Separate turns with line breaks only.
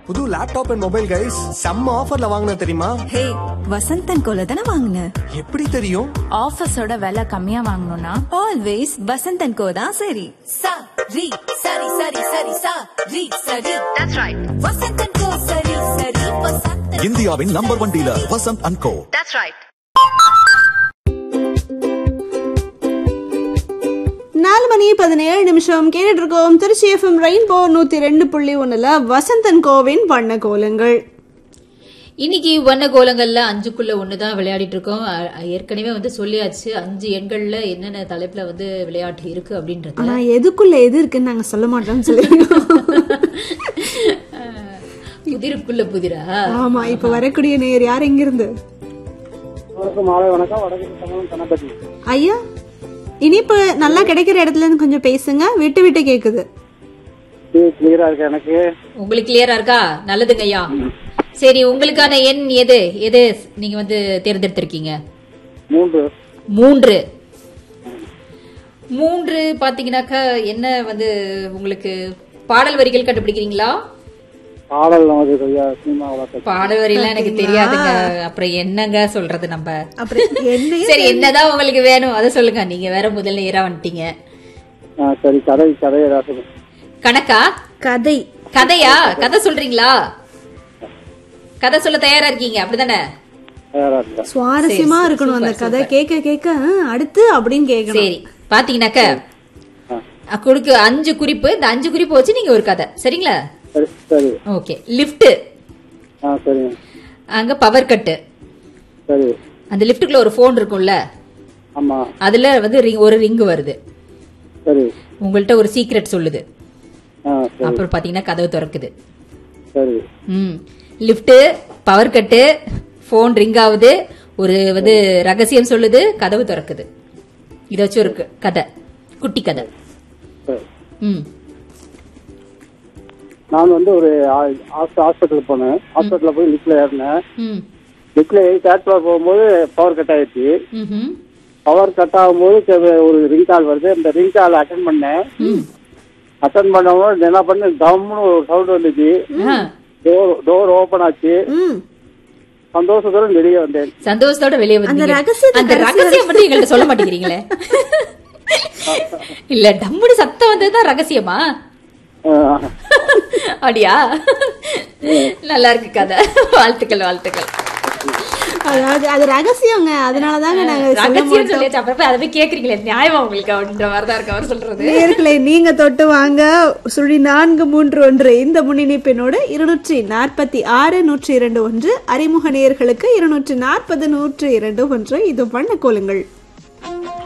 புது laptop and mobile guys செம்ம ஆஃபர்ல வாங்கின தெரியுமா
ஹே வசந்தன் கோல தானே வாங்கின
எப்படி தெரியும்
ஆஃபீஸோட விலை கம்மியா வாங்கணும்னா
ஆல்வேஸ் வசந்தன் கோ தான் சரி
sa ri sari sari sari sa ri sari that's right vasantan ko sari sari vasantan
இந்தியாவின் number one dealer Vasanth and Co
that's right
நாலு மணி பதினேழு நிமிஷம் கேட்டுட்டு இருக்கோம் திருச்சி எஃப்எம் ரெயின்போ நூத்தி ரெண்டு புள்ளி ஒண்ணுல வசந்தன் கோவின் வண்ண கோலங்கள்
இன்னைக்கு வண்ண கோலங்கள்ல அஞ்சுக்குள்ள ஒண்ணுதான் விளையாடிட்டு இருக்கோம் அ- ஏற்கனவே வந்து சொல்லியாச்சு அஞ்சு எண்கள்ல என்னென்ன தலைப்புல வந்து விளையாட்டு இருக்கு அப்படின்றது
ஆனா எதுக்குள்ள எது இருக்குன்னு நாங்க சொல்ல மாட்டோம்னு சொல்லிருக்கோம்
புதிருக்குள்ள புதிரா
ஆமா இப்ப வரக்கூடிய நேர் யார் எங்க இருந்து
வணக்கம் மாலை வணக்கம் வடக்கு தமிழ் கணபதி
ஐயா இனிப்பு நல்லா கிடைக்கிற இடத்துல இருந்து கொஞ்சம் பேசுங்க விட்டு விட்டு கேக்குது
கிளியரா இருக்கு எனக்கு
உங்களுக்கு கிளியரா இருக்கா நல்லதுங்க ஐயா சரி உங்களுக்கான எண் எது எது நீங்க வந்து தேர்ந்தெடுத்திருக்கீங்க
மூன்று
மூன்று மூன்று பாத்தீங்கன்னாக்கா என்ன வந்து உங்களுக்கு பாடல் வரிகள் கண்டுபிடிக்கிறீங்களா
பாடல் நமக்கு ஐயா சினிமா வளர்த்த
பாடல் வரிலாம் எனக்கு தெரியாதுங்க அப்புறம் என்னங்க சொல்றது நம்ம
அப்புறம் என்ன
சரி என்னதான் உங்களுக்கு வேணும் அதை சொல்லுங்க நீங்க வேற முதல்ல நேரா வந்துட்டீங்க
சரி கதை கதை ஏதாவது
கணக்கா
கதை
கதையா கதை சொல்றீங்களா கதை சொல்ல தயாரா இருக்கீங்க அப்படிதானே
தயாரா இருக்கா
சுவாரஸ்யமா
சரி,
இருக்கணும் அந்த
சூப்பர்,
கதை
சூப்பர்.
கேட்க கேட்க ஆ, அடுத்து அப்படின்னு கேட்கணும்
சரி பாத்தீங்கன்னாக்க அ, கொடுக்கு அஞ்சு குறிப்பு இந்த அஞ்சு குறிப்பு வச்சு நீங்க ஒரு கதை சரிங்களா
சரி சரி
ஓகே லிஃப்ட்
ஆ சரிங்க
அங்க பவர் கட்டு
சரி
அந்த லிஃப்ட்டுக்குள்ள ஒரு போன் இருக்கும்ல
ஆமா
அதுல வந்து ring- ஒரு ரிங் வருது
சரி
உங்கள்ட்ட ஒரு சீக்ரெட் சொல்லுது
ஆ சரி
அப்புறம் பாத்தீங்கன்னா கதவு திறக்குது
சரி
ம் lift power cut phone ring ஆகுது ஒரு வந்து ரகசியம் சொல்லுது கதவு திறக்குது இத வச்சு ஒரு க- கதை குட்டி கதை
சரி
ம்
நான் வந்து ஒரு ஹாஸ்பிட்டல் போனேன் ஹாஸ்பிட்டல்ல போய் லிஃப்ட்ல ஏறினேன்
ம்
லிஃப்ட்ல ஏறி தேர்ட் ஃப்ளோர் போகும்போது பவர் கட் ஆயிடுச்சு
ம்ஹும்.
பவர் கட் ஆகும்போது கே- ஒரு ரிங் கால் வருது இந்த ரிங் கால் அட்டன் பண்ணேன் அட்டன் பண்ணும்போது என்ன பண்ண தம்னு ஒரு சவுண்ட் வந்துச்சு
ஆ,
டோர் டோர் ஓபன் ஆச்சு
ம்
சந்தோஷத்தோட வெளியே வந்தேன்
சந்தோஷத்தோட வெளியே வந்தீங்க
ரகசியத்தை
அந்த ரகசியம் மட்டும் எங்கள்ட்ட சொல்ல மாட்டேங்கிறீங்களே இல்ல டம்முடு சத்தம் வந்ததுதான் ரகசியமா
ஆஹ்
அப்படியா நல்லா இருக்கு கதை வாழ்த்துக்கள் வாழ்த்துக்கள்
அதாவது அது ரகசியங்க அதனாலதாங்க நாங்க சொல்ல
ரகசியம்
மாட்டோம்
சொல்லியாச்சு அப்புறம் போய் அதை போய் கேக்குறீங்களே நியாயமா உங்களுக்கு அப்படின்ற மாதிரி தான் இருக்கு அவர் சொல்றது
நேயர்களே நீங்க தொட்டு வாங்க சுழி நான்கு மூன்று ஒன்று இந்த முன்னிணைப்பினோடு இருநூற்றி நாற்பத்தி ஆறு நூற்றி இரண்டு ஒன்று அறிமுக நேயர்களுக்கு இருநூற்றி நாற்பது நூற்றி இரண்டு ஒன்று இது வண்ண கோலுங்கள்